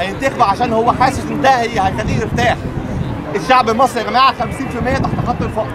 هينتخبه عشان هو حاسس ان ده هي- هيخليه يرتاح الشعب المصري يا جماعه 50% تحت خط الفقر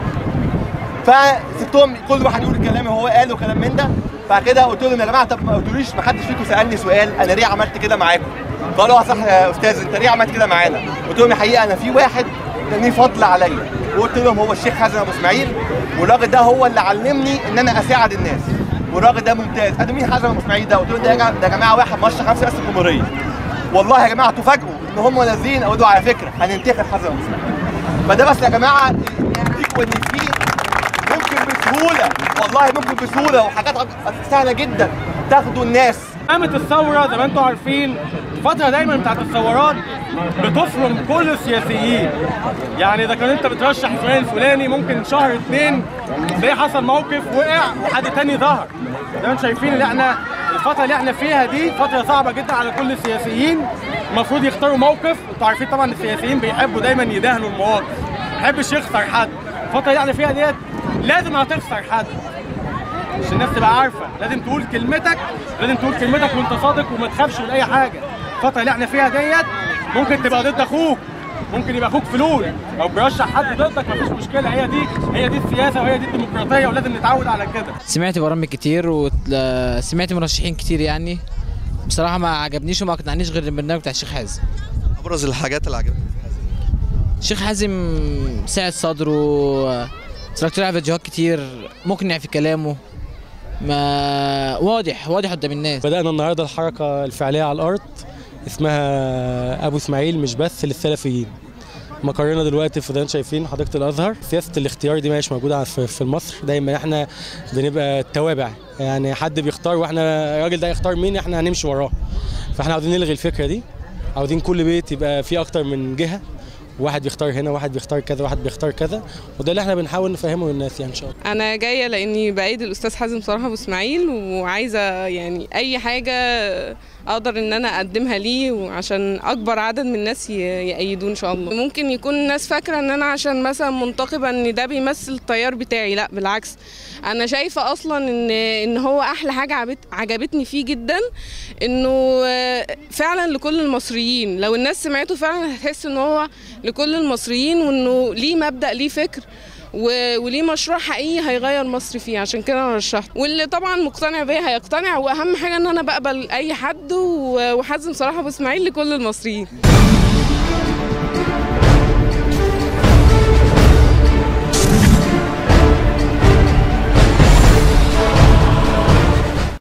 فسبتهم كل واحد يقول الكلام اللي هو قاله وكلام من ده بعد كده قلت لهم يا جماعه طب ما قلتوليش ما حدش فيكم سالني سؤال انا ليه عملت كده معاكم قالوا اه صح يا استاذ انت ليه عملت كده معانا قلت لهم الحقيقه انا في واحد كان ليه فضل عليا وقلت لهم هو الشيخ حسن ابو اسماعيل والراجل ده هو اللي علمني ان انا اساعد الناس والراجل ده ممتاز قالوا مين حسن ابو اسماعيل ده قلت لهم ده يا جماعه ده يا جماعه واحد مرشح خمسه رئاسه الجمهوريه والله يا جماعه تفاجئوا ان هم نازلين قالوا على فكره هننتخب حسن ابو اسماعيل فده بس يا جماعه يديكوا ان في ممكن بسهوله والله ممكن بسهوله وحاجات سهله جدا تاخدوا الناس قامت الثورة زي ما انتم عارفين الفترة دايما بتاعت الثورات بتفرم كل السياسيين يعني اذا كان انت بترشح فلان الفلاني ممكن شهر اتنين تلاقيه حصل موقف وقع وحد تاني ظهر زي ما انتم شايفين اللي احنا الفترة اللي احنا فيها دي فترة صعبة جدا على كل السياسيين المفروض يختاروا موقف انتوا عارفين طبعا السياسيين بيحبوا دايما يدهنوا المواقف ما يحبش يخسر حد الفترة اللي احنا فيها ديت لازم هتخسر حد عشان الناس تبقى عارفه لازم تقول كلمتك لازم تقول كلمتك وانت صادق وما تخافش من اي حاجه الفتره اللي احنا فيها ديت ممكن تبقى ضد اخوك ممكن يبقى اخوك فلول او بيرشح حد ضدك مفيش مشكله هي دي هي دي السياسه وهي دي الديمقراطيه ولازم نتعود على كده سمعت برامج كتير وسمعت مرشحين كتير يعني بصراحة ما عجبنيش وما اقنعنيش غير البرنامج بتاع الشيخ حازم ابرز الحاجات اللي عجبتك الشيخ حازم ساعد صدره اتفرجت له على فيديوهات كتير مقنع في كلامه ما واضح واضح قدام الناس بدأنا النهارده الحركة الفعلية على الأرض اسمها أبو إسماعيل مش بس للسلفيين مقرنا دلوقتي في زي ما انتم شايفين حديقة الأزهر سياسة الاختيار دي مش موجودة في في مصر دايما احنا بنبقى توابع يعني حد بيختار واحنا الراجل ده يختار مين احنا هنمشي وراه فاحنا عاوزين نلغي الفكرة دي عاوزين كل بيت يبقى فيه أكتر من جهة واحد بيختار هنا واحد بيختار كذا واحد بيختار كذا وده اللي احنا بنحاول نفهمه للناس يعني ان شاء الله انا جايه لاني بايد الاستاذ حازم صراحه ابو اسماعيل وعايزه يعني اي حاجه اقدر ان انا اقدمها ليه وعشان اكبر عدد من الناس ي- يأيدوه ان شاء الله ممكن يكون الناس فاكره ان انا عشان مثلا منتقبه ان ده بيمثل التيار بتاعي لا بالعكس انا شايفه اصلا ان ان هو احلى حاجه عجبت عجبتني فيه جدا انه آه، فعلا لكل المصريين لو الناس سمعته فعلا هتحس ان هو لكل المصريين وانه ليه مبدأ ليه فكر و- وليه مشروع حقيقي هيغير مصر فيه عشان كده انا رشحته واللي طبعا مقتنع بيا هيقتنع واهم حاجه ان انا بقبل اي حد و- وحازم صراحه ابو اسماعيل لكل المصريين